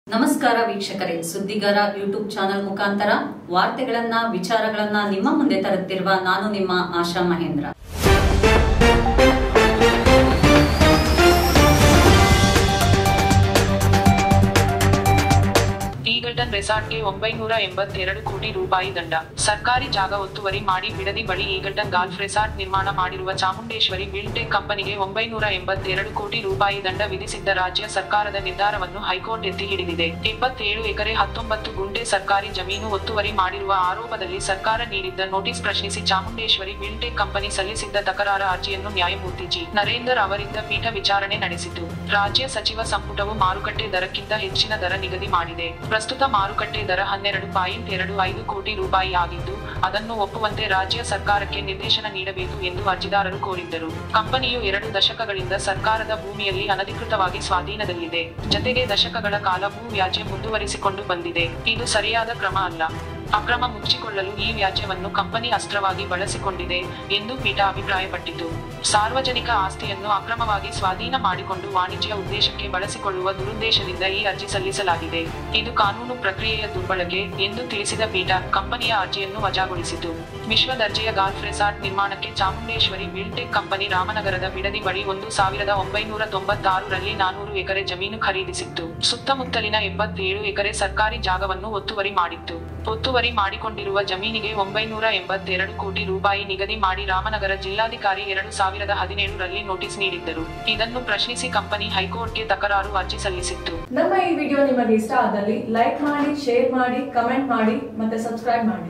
ನಮಸ್ಕಾರ ವೀಕ್ಷಕರೇ ಸುದ್ದಿಗಾರ YouTube channel ಮುಖಾಂತರ ವಾರ್ತೆಗಳನ್ನ ವಿಚಾರಗಳನ್ನ ನಿಮ್ಮ ಮುಂದೆ ತರುತ್ತಿರುವ ನಾನು ನಿಮ್ಮ ಆಶಾ ಮಹೇಂದ್ರ ಈಗಲ್ಟನ್ ರೆಸಾರ್ಟ್ಗೆ ಒಂಬೈನೂರ ಎಂಬತ್ತೆರಡು ಕೋಟಿ ರೂಪಾಯಿ ದಂಡ ಸರ್ಕಾರಿ ಜಾಗ ಒತ್ತುವರಿ ಮಾಡಿ ಬಿಡದಿ ಬಳಿ ಈಗಲ್ಟನ್ ಗಾಲ್ಫ್ ರೆಸಾರ್ಟ್ ನಿರ್ಮಾಣ ಮಾಡಿರುವ ಚಾಮುಂಡೇಶ್ವರಿ ಬಿಲ್ಟೆಕ್ ಕಂಪನಿಗೆ ಒಂಬೈನೂರ ಎಂಬತ್ತೆರಡು ಕೋಟಿ ರೂಪಾಯಿ ದಂಡ ವಿಧಿಸಿದ್ದ ರಾಜ್ಯ ಸರ್ಕಾರದ ನಿರ್ಧಾರವನ್ನು ಹೈಕೋರ್ಟ್ ಎತ್ತಿ ಹಿಡಿದಿದೆ ಎಪ್ಪತ್ತೇಳು ಎಕರೆ ಹತ್ತೊಂಬತ್ತು ಗುಂಟೆ ಸರ್ಕಾರಿ ಜಮೀನು ಒತ್ತುವರಿ ಮಾಡಿರುವ ಆರೋಪದಲ್ಲಿ ಸರ್ಕಾರ ನೀಡಿದ್ದ ನೋಟಿಸ್ ಪ್ರಶ್ನಿಸಿ ಚಾಮುಂಡೇಶ್ವರಿ ಬಿಲ್ಟೆಕ್ ಕಂಪನಿ ಸಲ್ಲಿಸಿದ್ದ ತಕರಾರ ಅರ್ಜಿಯನ್ನು ನ್ಯಾಯಮೂರ್ತಿ ಜಿ ನರೇಂದರ್ ಅವರಿದ್ದ ಪೀಠ ವಿಚಾರಣೆ ನಡೆಸಿತು ರಾಜ್ಯ ಸಚಿವ ಸಂಪುಟವು ಮಾರುಕಟ್ಟೆ ದರಕ್ಕಿಂತ ಹೆಚ್ಚಿನ ದರ ನಿಗದಿ ಮಾಡಿದೆ ಪ್ರಸ್ತುತ ಮಾರುಕಟ್ಟೆ ದರ ಹನ್ನೆರಡು ಪಾಯಿಂಟ್ ಎರಡು ಐದು ಕೋಟಿ ರೂಪಾಯಿ ಆಗಿದ್ದು ಅದನ್ನು ಒಪ್ಪುವಂತೆ ರಾಜ್ಯ ಸರ್ಕಾರಕ್ಕೆ ನಿರ್ದೇಶನ ನೀಡಬೇಕು ಎಂದು ಅರ್ಜಿದಾರರು ಕೋರಿದ್ದರು ಕಂಪನಿಯು ಎರಡು ದಶಕಗಳಿಂದ ಸರ್ಕಾರದ ಭೂಮಿಯಲ್ಲಿ ಅನಧಿಕೃತವಾಗಿ ಸ್ವಾಧೀನದಲ್ಲಿದೆ ಜತೆಗೆ ದಶಕಗಳ ಕಾಲ ಭೂ ವ್ಯಾಜ್ಯ ಮುಂದುವರಿಸಿಕೊಂಡು ಬಂದಿದೆ ಇದು ಸರಿಯಾದ ಕ್ರಮ ಅಲ್ಲ ಅಕ್ರಮ ಮುಚ್ಚಿಕೊಳ್ಳಲು ಈ ವ್ಯಾಜ್ಯವನ್ನು ಕಂಪನಿ ಅಸ್ತ್ರವಾಗಿ ಬಳಸಿಕೊಂಡಿದೆ ಎಂದು ಪೀಠ ಅಭಿಪ್ರಾಯಪಟ್ಟಿತು ಸಾರ್ವಜನಿಕ ಆಸ್ತಿಯನ್ನು ಅಕ್ರಮವಾಗಿ ಸ್ವಾಧೀನ ಮಾಡಿಕೊಂಡು ವಾಣಿಜ್ಯ ಉದ್ದೇಶಕ್ಕೆ ಬಳಸಿಕೊಳ್ಳುವ ದುರುದ್ದೇಶದಿಂದ ಈ ಅರ್ಜಿ ಸಲ್ಲಿಸಲಾಗಿದೆ ಇದು ಕಾನೂನು ಪ್ರಕ್ರಿಯೆಯ ದುರ್ಬಳಕೆ ಎಂದು ತಿಳಿಸಿದ ಪೀಠ ಕಂಪನಿಯ ಅರ್ಜಿಯನ್ನು ವಜಾಗೊಳಿಸಿತು ವಿಶ್ವ ದರ್ಜೆಯ ಗಾಲ್ಫ್ ರೆಸಾರ್ಟ್ ನಿರ್ಮಾಣಕ್ಕೆ ಚಾಮುಂಡೇಶ್ವರಿ ಬಿಲ್ಟೆಕ್ ಕಂಪನಿ ರಾಮನಗರದ ಬಿಡದಿ ಬಳಿ ಒಂದು ಸಾವಿರದ ಒಂಬೈನೂರ ತೊಂಬತ್ತಾರು ರಲ್ಲಿ ನಾನೂರು ಎಕರೆ ಜಮೀನು ಖರೀದಿಸಿತ್ತು ಸುತ್ತಮುತ್ತಲಿನ ಎಪ್ಪತ್ತೇಳು ಎಕರೆ ಸರ್ಕಾರಿ ಜಾಗವನ್ನು ಒತ್ತುವರಿ ಮಾಡಿತ್ತು ಒತ್ತುವರಿ ಮಾಡಿಕೊಂಡಿರುವ ಜಮೀನಿಗೆ ಒಂಬೈನೂರ ಎಂಬತ್ತೆರಡು ಕೋಟಿ ರೂಪಾಯಿ ನಿಗದಿ ಮಾಡಿ ರಾಮನಗರ ಜಿಲ್ಲಾಧಿಕಾರಿ ಎರಡು ಸಾವಿರದ ಹದಿನೇಳು ರಲ್ಲಿ ನೋಟಿಸ್ ನೀಡಿದ್ದರು ಇದನ್ನು ಪ್ರಶ್ನಿಸಿ ಕಂಪನಿ ಹೈಕೋರ್ಟ್ಗೆ ತಕರಾರು ಅರ್ಜಿ ಸಲ್ಲಿಸಿತ್ತು ನಮ್ಮ ಈ ವಿಡಿಯೋ ನಿಮಗೆ ಇಷ್ಟ ಆದಲ್ಲಿ ಲೈಕ್ ಮಾಡಿ ಶೇರ್ ಮಾಡಿ ಕಮೆಂಟ್ ಮಾಡಿ ಮತ್ತೆ ಸಬ್ಸ್ಕ್ರೈಬ್ ಮಾಡಿ